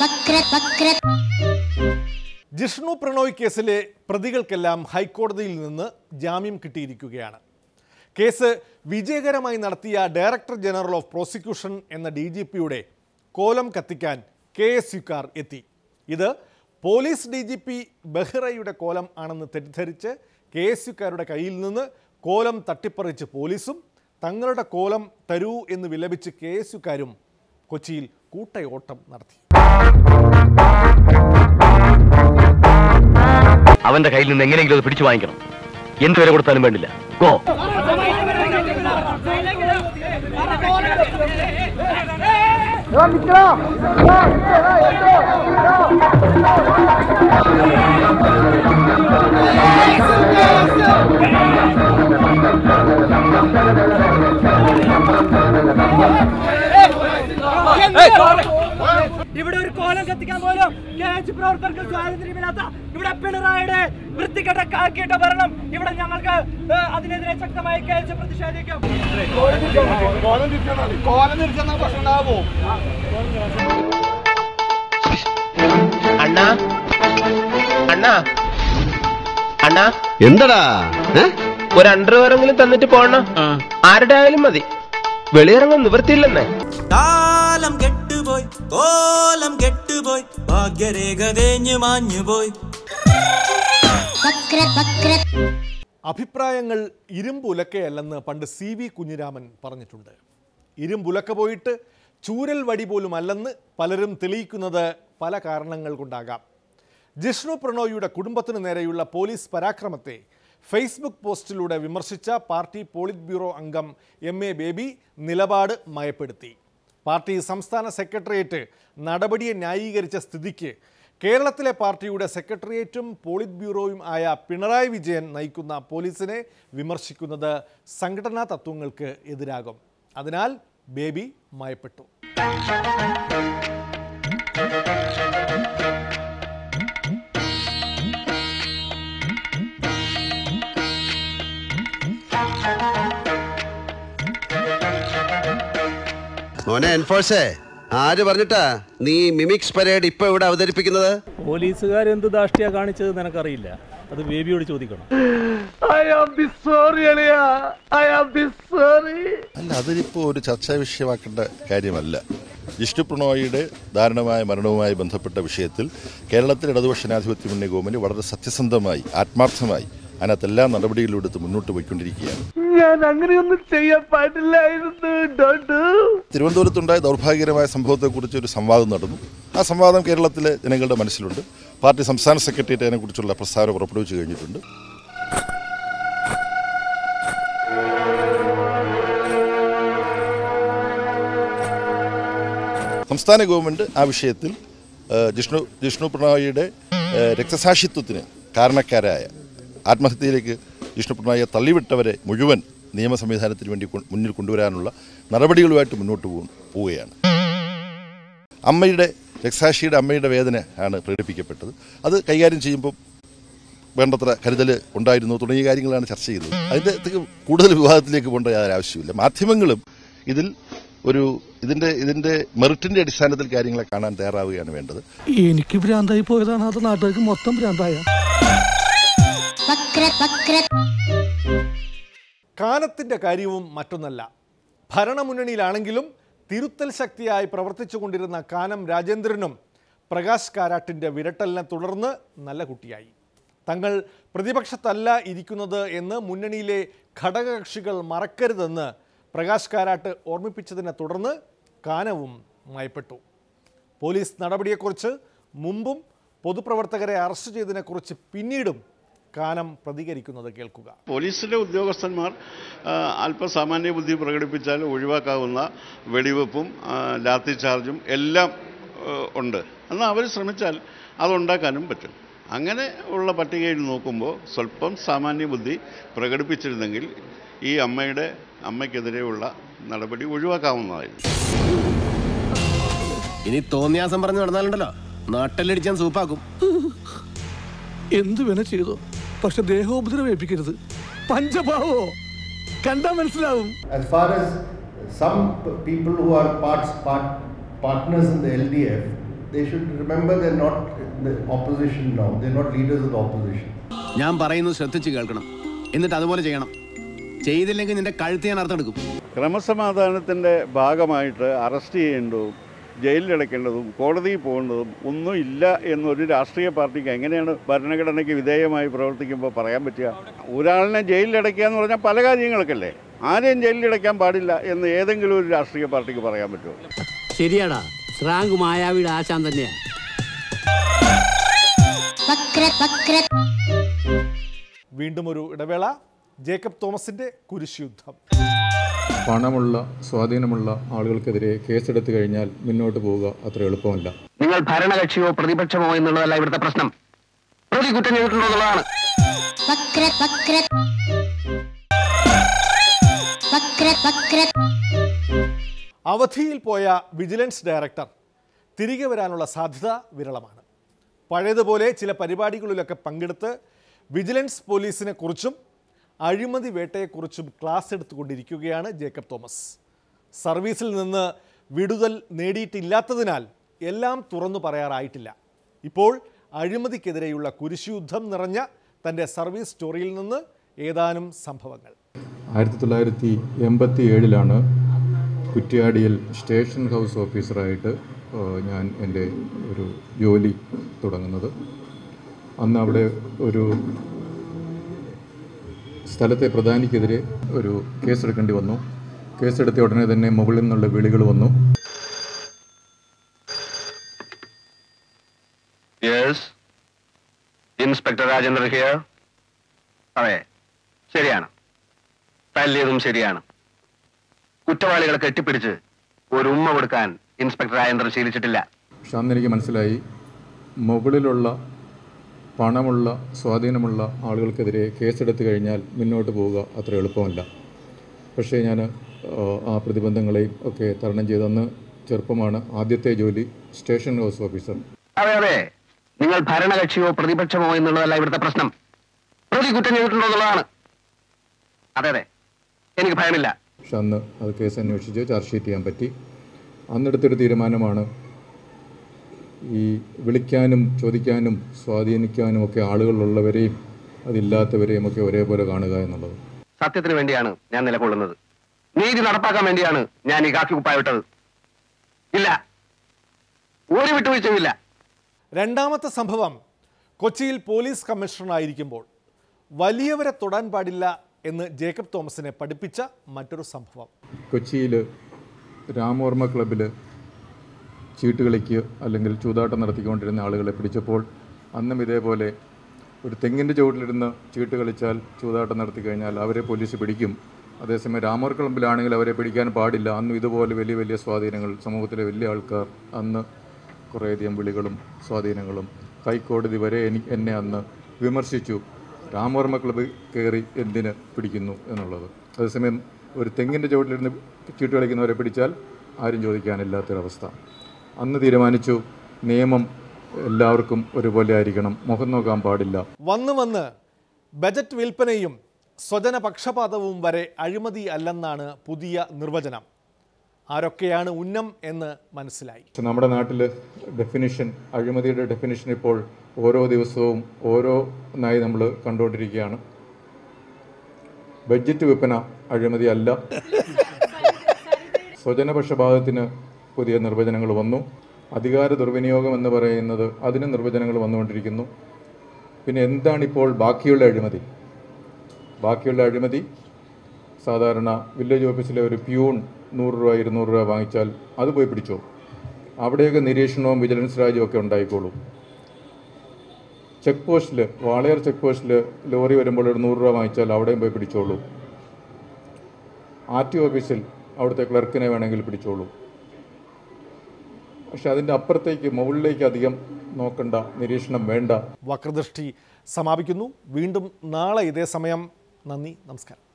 വക്ര വക്ര ജിഷ്ണു പ്രണോയ് കേസിലെ പ്രതികൾക്കെല്ലാം ഹൈക്കോടതിയിൽ നിന്ന് ജാമ്യം കിട്ടിയിരിക്കുകയാണ് കേസ് വിജയകരമായി നടത്തിയ ഡയറക്ടർ ജനറൽ ഓഫ് പ്രോസിക്യൂഷൻ എന്ന ഡി ജി പിയുടെ കോലം കത്തിക്കാൻ കെ എസ് യുക്കാർ എത്തി ഇത് പോലീസ് ഡി ജി പി ബെഹ്റയുടെ കോലം ആണെന്ന് തെറ്റിദ്ധരിച്ച് കെ എസ് യുക്കാരുടെ കയ്യിൽ നിന്ന് കോലം തട്ടിപ്പറിച്ച് പോലീസും തങ്ങളുടെ കോലം തരൂ എന്ന് വിലപിച്ച് കെ എസ് യുക്കാരും കൊച്ചിയിൽ കൂട്ടയോട്ടം നടത്തി അവന്റെ കയ്യിൽ നിന്ന് എങ്ങനെയെങ്കിലും അത് പിടിച്ചു വാങ്ങിക്കണം എന്ത് വില കൊടുത്താലും വേണ്ടില്ല ഗോ ഇവിടെ ഒരു കോലം കത്തിക്കാൻ പോലും കെ എച്ച് പ്രവർത്തകർക്ക് സ്വാതന്ത്ര്യമില്ലാത്ത ഇവിടെ പിണറായിയുടെ വൃത്തികെട്ട കാക്കിയിട്ട ഭരണം ഇവിടെ ഞങ്ങൾക്ക് ഏഹ്, അതിനെതിരെ ശക്തമായി കെ എച്ച് പ്രതിഷേധിക്കും അണ്ണാ അണ്ണാ അണ്ണാ എന്തടാ ഏ? ഒരു അണ്ടർവെയറെങ്കിലും തന്നിട്ട് പോണ ആരുടെ ആയാലും മതി വെളിയിറങ്ങാൻ നിവൃത്തിയില്ലെന്നേ കാലം കെട്ടുപോയി കോലം കെട്ടുപോയി ഭാഗ്യരേഖ തേഞ്ഞു മാഞ്ഞുപോയി വക്ര വക്ര അഭിപ്രായങ്ങൾ ഇരുമ്പുലക്കയല്ലെന്ന് പണ്ട് സി വി കുഞ്ഞിരാമൻ പറഞ്ഞിട്ടുണ്ട് ഇരുമ്പുലക്ക പോയിട്ട് ചൂരൽ വടി പോലും അല്ലെന്ന് പലരും തെളിയിക്കുന്നത് പല കാരണങ്ങൾ കൊണ്ടാകാം ജിഷ്ണു പ്രണോയിയുടെ കുടുംബത്തിനു നേരെയുള്ള പോലീസ് പരാക്രമത്തെ ഫേസ്ബുക്ക് പോസ്റ്റിലൂടെ വിമർശിച്ച പാർട്ടി പോളിറ്റ് ബ്യൂറോ അംഗം എം എ ബേബി നിലപാട് മയപ്പെടുത്തി പാർട്ടി സംസ്ഥാന സെക്രട്ടേറിയറ്റ് നടപടിയെ ന്യായീകരിച്ച സ്ഥിതിക്ക് കേരളത്തിലെ പാർട്ടിയുടെ സെക്രട്ടേറിയറ്റും പോളിറ്റ് ബ്യൂറോയും ആയ പിണറായി വിജയൻ നയിക്കുന്ന പോലീസിനെ വിമർശിക്കുന്നത് സംഘടനാ തത്വങ്ങൾക്ക് എതിരാകും അതിനാൽ ബേബി മയപ്പെട്ടു മോനെ എൻഫോഴ്സേ ആര് പറഞ്ഞിട്ടാ നീ മിമിക്സ് പരേഡ് ഇപ്പൊ ഇവിടെ അവതരിപ്പിക്കുന്നത് പോലീസുകാർ എന്ത് ധാഷ്ട്യ കാണിച്ചത് നിനക്കറിയില്ല അത് ബേബിയോട് ചോദിക്കണം അല്ല അതിനിപ്പോൾ ഒരു ചർച്ചാ വിഷയമാക്കേണ്ട കാര്യമല്ല ജിഷ്ണു പ്രണോയിയുടെ ദാരുണമായ മരണവുമായി ബന്ധപ്പെട്ട വിഷയത്തിൽ കേരളത്തിൽ ഇടതുപക്ഷ ജനാധിപത്യ മുന്നണി ഗവൺമെന്റ് വളരെ സത്യസന്ധമായി ആത്മാർത്ഥമായി അതിനകത്ത് എല്ലാ നടപടികളും എടുത്ത് മുന്നോട്ട് പോയിക്കൊണ്ടിരിക്കുകയാണ് ഞാൻ അങ്ങനെയൊന്നും ചെയ്യാൻ പാടില്ലായിരുന്നു തിരുവനന്തപുരത്തുണ്ടായ ദൗർഭാഗ്യകരമായ സംഭവത്തെക്കുറിച്ച് ഒരു സംവാദം നടന്നു ആ സംവാദം കേരളത്തിലെ ജനങ്ങളുടെ മനസ്സിലുണ്ട് പാർട്ടി സംസ്ഥാന സെക്രട്ടേറിയറ്റ് അതിനെക്കുറിച്ചുള്ള പ്രസ്താവന പുറപ്പെടുവിച്ചു കഴിഞ്ഞിട്ടുണ്ട് സംസ്ഥാന ഗവൺമെന്റ് ആ വിഷയത്തിൽ ആ, ജിഷ്ണു ജിഷ്ണു പ്രണോയിയുടെ ആ, രക്തസാക്ഷിത്വത്തിന് കാരണക്കാരായ ആത്മഹത്യയിലേക്ക് ജിഷ്ണു പ്രണോയിയെ തള്ളിവിട്ടവരെ മുഴുവൻ നിയമ സംവിധാനത്തിന് വേണ്ടി കൊ- മുന്നിൽ കൊണ്ടുവരാനുള്ള നടപടികളുമായിട്ട് മുന്നോട്ട് പോ- പോവുകയാണ് അമ്മയുടെ രക്തസാക്ഷിയുടെ അമ്മയുടെ വേദന ആണ് പ്രകടിപ്പിക്കപ്പെട്ടത് അത് കൈകാര്യം ചെയ്യുമ്പോൾ വേണ്ടത്ര കരുതൽ ഉണ്ടായിരുന്നു തുടങ്ങിയ കാര്യങ്ങളാണ് ചർച്ച ചെയ്തത് അതിൻ്റെ ത് കൂടുതൽ വിവാദത്തിലേക്ക് പോകേണ്ട യാതൊരു ആവശ്യമില്ല മാധ്യമങ്ങളും ഇതിൽ ഒരു ഇതിന്റെ ഇതിന്റെ മെറിറ്റിന്റെ അടിസ്ഥാനത്തിൽ കാര്യങ്ങളെ കാണാൻ തയ്യാറാവുകയാണ് വേണ്ടത് എനിക്ക് ഭ്രാന്തായി പോയതാണ് അത് നാട്ടുകാർക്ക് മൊത്തം ഭ്രാന്തായ വക്ര വക്ര കാലത്തിൻ്റെ കാര്യവും മറ്റൊന്നല്ല ഭരണമുന്നണിയിലാണെങ്കിലും തിരുത്തൽ ശക്തിയായി പ്രവർത്തിച്ചു കൊണ്ടിരുന്ന കാനം രാജേന്ദ്രനും പ്രകാശ് കാരാട്ടിൻ്റെ വിരട്ടലിനെ തുടർന്ന് നല്ല കുട്ടിയായി തങ്ങൾ പ്രതിപക്ഷത്തല്ല ഇരിക്കുന്നത് എന്ന് മുന്നണിയിലെ ഘടകകക്ഷികൾ മറക്കരുതെന്ന് പ്രകാശ് കാരാട്ട് ഓർമ്മിപ്പിച്ചതിനെ തുടർന്ന് കാനവും മയപ്പെട്ടു പോലീസ് നടപടിയെക്കുറിച്ച് മുമ്പും പൊതുപ്രവർത്തകരെ അറസ്റ്റ് ചെയ്തതിനെക്കുറിച്ച് പിന്നീടും കാനം പ്രതികരിക്കുന്നത് കേൾക്കുക പോലീസിലെ ഉദ്യോഗസ്ഥന്മാർ ആ, അല്പ സാമാന്യ ബുദ്ധി പ്രകടിപ്പിച്ചാൽ ഒഴിവാക്കാവുന്ന വെടിവെപ്പും ആ, ലാത്തി ചാർജും എല്ലാം ആ, ഉണ്ട് എന്നാൽ അവർ ശ്രമിച്ചാൽ അതുണ്ടാക്കാനും പറ്റും അങ്ങനെ ഉള്ള പട്ടികയിൽ നോക്കുമ്പോൾ സ്വല്പം സാമാന്യ ബുദ്ധി പ്രകടിപ്പിച്ചിരുന്നെങ്കിൽ ഈ അമ്മയുടെ അമ്മയ്ക്കെതിരെയുള്ള നടപടി ഒഴിവാക്കാവുന്നതായിരുന്നു ഇനി തോന്നിയാസം പറഞ്ഞു നടന്നാലുണ്ടല്ലോ നാട്ടിലടിച്ചാൻ സൂപ്പാക്കും എന്ത് വേണ ചെയ്തോ പക്ഷെ ദേഹോപദ്രവം ഏൽപ്പിക്കരുത് പഞ്ചഭാവോ കണ്ടാ മനസ്സിലാവും As far as some p- people who are parts, part, partners in the LDF, they should remember they're not in the opposition now. They're not leaders of the opposition. ഞാൻ പറയുന്നത് ശ്രദ്ധിച്ച് കേൾക്കണം എന്നിട്ട് അതുപോലെ ചെയ്യണം ചെയ്തില്ലെങ്കിൽ നിന്റെ കഴുത്ത് ഞാൻ അർത്ഥമെടുക്കും ക്രമസമാധാനത്തിൻ്റെ ഭാഗമായിട്ട് അറസ്റ്റ് ചെയ്യേണ്ടതും ജയിലിലടയ്ക്കേണ്ടതും കോടതിയിൽ പോകേണ്ടതും ഒന്നും ഇല്ല എന്നൊരു രാഷ്ട്രീയ പാർട്ടിക്ക് എങ്ങനെയാണ് ഭരണഘടനയ്ക്ക് വിധേയമായി പ്രവർത്തിക്കുമ്പോൾ പറയാൻ പറ്റുക ഒരാളിനെ ജയിലിലടയ്ക്കുക എന്ന് പറഞ്ഞാൽ പല കാര്യങ്ങൾക്കല്ലേ ആരെയും ജയിലിലടയ്ക്കാൻ പാടില്ല എന്ന് ഏതെങ്കിലും ഒരു രാഷ്ട്രീയ പാർട്ടിക്ക് പറയാൻ പറ്റുമോ ശരിയാടാ ശ്രാങ്ക് മായാവിയുടെ ആശാൻ തന്നെയാ വീണ്ടും ഒരു ഇടവേള ജേക്കബ് തോമസിന്റെ കുരിശുയുദ്ധം പണമുള്ള സ്വാധീനമുള്ള ആളുകൾക്കെതിരെ കേസെടുത്തു കഴിഞ്ഞാൽ മുന്നോട്ട് പോവുക അത്ര എളുപ്പമല്ല നിങ്ങൾ ഭരണകക്ഷിയോ പ്രതിപക്ഷമോ എന്നുള്ളതല്ല ഇവിടുത്തെ പ്രശ്നം പ്രതി കുറ്റം ചെയ്തിട്ടുണ്ടോ എന്നുള്ളതാണ് അവധിയിൽ പോയ വിജിലൻസ് ഡയറക്ടർ തിരികെ വരാനുള്ള സാധ്യത വിരളമാണ് പഴയതുപോലെ ചില പരിപാടികളിലൊക്കെ പങ്കെടുത്ത് വിജിലൻസ് പോലീസിനെ കുറിച്ചും അഴിമതി വേട്ടയെക്കുറിച്ചും ക്ലാസ് എടുത്തുകൊണ്ടിരിക്കുകയാണ് ജേക്കബ് തോമസ് സർവീസിൽ നിന്ന് വിടുതൽ നേടിയിട്ടില്ലാത്തതിനാൽ എല്ലാം തുറന്നു പറയാറായിട്ടില്ല ഇപ്പോൾ അഴിമതിക്കെതിരെയുള്ള കുരിശുയുദ്ധം നിറഞ്ഞ തൻ്റെ സർവീസ് സ്റ്റോറിയിൽ നിന്ന് ഏതാനും സംഭവങ്ങൾ ആയിരത്തി തൊള്ളായിരത്തി എൺപത്തി ഏഴിലാണ് കുറ്റ്യാടിയിൽ സ്റ്റേഷൻ ഹൗസ് ഓഫീസറായിട്ട് ഏഹ്, ഞാൻ എൻ്റെ ഒരു ജോലി തുടങ്ങുന്നത് അന്ന് അവിടെ ഒരു സ്ഥലത്തെ പ്രധാനിക്കെതിരെ ഒരു കേസെടുക്കേണ്ടി വന്നു കേസെടുത്ത ഉടനെ തന്നെ മുകളിൽ നിന്നുള്ള വിളികൾ വന്നു യെസ് ഇൻസ്പെക്ടർ രാജേന്ദ്ര ഹിയർ അതെ ശരിയാണ് തല്ലിയതും ശരിയാണ് കുറ്റവാളികളെ കെട്ടിപ്പിടിച്ച് ഒരു ഉമ്മ കൊടുക്കാൻ ഇൻസ്പെക്ടർ രാജേന്ദ്രൻ ശീലിച്ചിട്ടില്ല പക്ഷെ അന്ന് എനിക്ക് മനസ്സിലായി മുകളിലുള്ള പണമുള്ള സ്വാധീനമുള്ള ആളുകൾക്കെതിരെ കേസെടുത്തു കഴിഞ്ഞാൽ മുന്നോട്ട് പോവുക അത്ര എളുപ്പമല്ല പക്ഷേ ഞാൻ ആ പ്രതിബന്ധങ്ങളെയും ഒക്കെ തരണം ചെയ്ത് അന്ന് ചെറുപ്പമാണ് ആദ്യത്തെ ജോലി സ്റ്റേഷൻ ഹൗസ് ഓഫീസർ അതെ അതെ നിങ്ങൾ ഭരണകക്ഷിയോ പ്രതിപക്ഷമോ എന്നുള്ളതല്ല ഇവിടുത്തെ പ്രശ്നം പ്രതി കുറ്റം ചെയ്തിട്ടുണ്ടോ എന്നുള്ളതാണ് അതെ അതെ എനിക്ക് ഭയമില്ല പക്ഷെ അന്ന് അത് കേസ് അന്വേഷിച്ച് ചാർജ് ഷീറ്റ് ചെയ്യാൻ പറ്റി അന്നെടുത്തൊരു തീരുമാനമാണ് ഈ വിളിക്കാനും ചോദിക്കാനും സ്വാധീനിക്കാനും ഒക്കെ ആളുകളുള്ളവരെയും അതില്ലാത്തവരെയും ഒക്കെ ഒരേപോലെ കാണുക എന്നുള്ളത് സത്യത്തിന് വേണ്ടിയാണ് ഞാൻ നിലകൊള്ളുന്നത് നീതി നടപ്പാക്കാൻ വേണ്ടിയാണ് ഞാൻ ഈ കാക്കി കുപ്പായ വിട്ടത് ഇല്ല ഒരു വിട്ടുവീഴ്ചയുമില്ല രണ്ടാമത്തെ സംഭവം കൊച്ചിയിൽ പോലീസ് കമ്മീഷണറായിരിക്കുമ്പോൾ വലിയവരെ തൊടാൻ പാടില്ല എന്ന് ജേക്കബ് തോമസിനെ പഠിപ്പിച്ച മറ്റൊരു സംഭവം കൊച്ചിയിൽ രാമോർമ്മ ക്ലബ്ബിൽ ചീട്ടുകളിക്ക് അല്ലെങ്കിൽ ചൂതാട്ടം നടത്തിക്കൊണ്ടിരുന്ന ആളുകളെ പിടിച്ചപ്പോൾ അന്നും ഇതേപോലെ ഒരു തെങ്ങിൻ്റെ ചുവട്ടിലിരുന്ന് ചീട്ട് കളിച്ചാൽ ചൂതാട്ടം നടത്തി കഴിഞ്ഞാൽ അവരെ പോലീസ് പിടിക്കും അതേസമയം രാമോർ ക്ലബ്ബിലാണെങ്കിൽ അവരെ പിടിക്കാൻ പാടില്ല അന്നും ഇതുപോലെ വലിയ വലിയ സ്വാധീനങ്ങൾ സമൂഹത്തിലെ വലിയ ആൾക്കാർ അന്ന് കുറേയധികം വിളികളും സ്വാധീനങ്ങളും ഹൈക്കോടതി വരെ എനിക്ക് എന്നെ അന്ന് വിമർശിച്ചു രാമവർമ്മ ക്ലബ്ബ് കയറി എന്തിന് പിടിക്കുന്നു എന്നുള്ളത് അതേസമയം ഒരു തെങ്ങിൻ്റെ ചുവട്ടിലിരുന്ന് ചീട്ട് കളിക്കുന്നവരെ പിടിച്ചാൽ ആരും ചോദിക്കാനില്ലാത്തൊരവസ്ഥ അന്ന് തീരുമാനിച്ചു നിയമം എല്ലാവർക്കും ഒരുപോലെ ആയിരിക്കണം മുഖം നോക്കാൻ പാടില്ല വന്ന് വന്ന് ബജറ്റ് വിൽപ്പനയും സ്വജന പക്ഷപാതവും വരെ അഴിമതി അല്ലെന്നാണ് പുതിയ നിർവചനം ആരൊക്കെയാണ് ഉന്നം എന്ന് മനസ്സിലായി പക്ഷെ നമ്മുടെ നാട്ടിൽ ഡെഫിനിഷൻ അഴിമതിയുടെ ഡെഫിനിഷൻ ഇപ്പോൾ ഓരോ ദിവസവും ഓരോന്നായി നമ്മൾ കണ്ടുകൊണ്ടിരിക്കുകയാണ് ബഡ്ജറ്റ് വിൽപ്പന അഴിമതി അല്ല സ്വജനപക്ഷപാതത്തിന് പുതിയ നിർവചനങ്ങൾ വന്നു അധികാര ദുർവിനിയോഗം എന്ന് പറയുന്നത് അതിന് നിർവചനങ്ങൾ വന്നുകൊണ്ടിരിക്കുന്നു പിന്നെ എന്താണിപ്പോൾ ബാക്കിയുള്ള അഴിമതി ബാക്കിയുള്ള അഴിമതി സാധാരണ വില്ലേജ് ഓഫീസിലെ ഒരു പ്യൂൺ നൂറ് രൂപ ഇരുന്നൂറ് രൂപ വാങ്ങിച്ചാൽ അത് പോയി പിടിച്ചോ അവിടെയൊക്കെ നിരീക്ഷണവും വിജിലൻസ് രാജ്യവും ഒക്കെ ഉണ്ടായിക്കോളും ചെക്ക് പോസ്റ്റിൽ വാളയാർ ചെക്ക് പോസ്റ്റിൽ ലോറി വരുമ്പോൾ ഒരു നൂറ് രൂപ വാങ്ങിച്ചാൽ അവിടെയും പോയി പിടിച്ചോളൂ ആർ ടി ഓഫീസിൽ അവിടുത്തെ ക്ലർക്കിനെ വേണമെങ്കിൽ പിടിച്ചോളൂ പക്ഷെ അതിൻ്റെ അപ്പുറത്തേക്ക് മുകളിലേക്ക് അധികം നോക്കണ്ട നിരീക്ഷണം വേണ്ട വക്രദൃഷ്ടി സമാപിക്കുന്നു വീണ്ടും നാളെ ഇതേ സമയം നന്ദി നമസ്കാരം